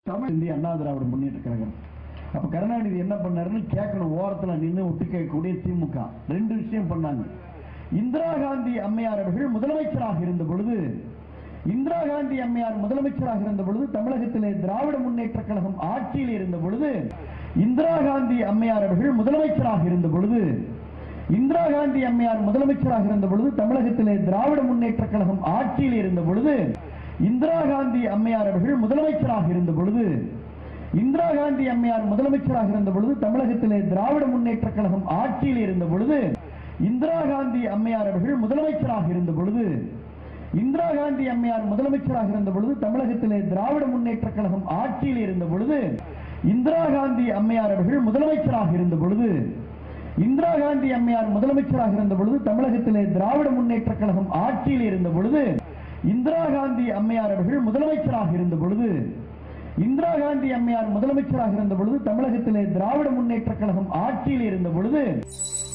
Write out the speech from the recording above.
தமிழ் இந்திய அண்ணா திராவிட முன்னேற்ற கழகம் அப்ப கருணாநிதி என்ன பண்ணாருன்னு கேட்கணும் ஓரத்துல நின்று ஒட்டு கேட்கக்கூடிய திமுக ரெண்டு விஷயம் பண்ணாங்க இந்திரா காந்தி அம்மையார் அவர்கள் முதலமைச்சராக இருந்த பொழுது இந்திரா காந்தி அம்மையார் முதலமைச்சராக இருந்த பொழுது தமிழகத்திலே திராவிட முன்னேற்ற கழகம் ஆட்சியில் இருந்த பொழுது இந்திரா காந்தி அம்மையார் அவர்கள் முதலமைச்சராக இருந்த பொழுது இந்திரா காந்தி அம்மையார் முதலமைச்சராக இருந்த பொழுது தமிழகத்திலே திராவிட முன்னேற்ற கழகம் ஆட்சியில் இருந்த பொழுது இந்திரா காந்தி அம்மையார் அவர்கள் முதலமைச்சராக இருந்த பொழுது இந்திரா காந்தி அம்மையார் முதலமைச்சராக இருந்த பொழுது தமிழகத்திலே திராவிட முன்னேற்ற கழகம் ஆட்சியில் இருந்த பொழுது இந்திரா காந்தி அம்மையார் அவர்கள் முதலமைச்சராக இருந்த பொழுது இந்திரா காந்தி அம்மையார் முதலமைச்சராக இருந்த பொழுது தமிழகத்திலே திராவிட முன்னேற்ற கழகம் ஆட்சியில் இருந்த பொழுது இந்திரா காந்தி அம்மையார் அவர்கள் முதலமைச்சராக இருந்த பொழுது இந்திரா காந்தி அம்மையார் முதலமைச்சராக இருந்த பொழுது தமிழகத்திலே திராவிட முன்னேற்ற கழகம் ஆட்சியில் இருந்த பொழுது இந்திரா காந்தி அம்மையார் அவர்கள் முதலமைச்சராக இருந்த பொழுது இந்திரா காந்தி அம்மையார் முதலமைச்சராக இருந்த பொழுது தமிழகத்திலே திராவிட முன்னேற்ற கழகம் ஆட்சியில் இருந்த பொழுது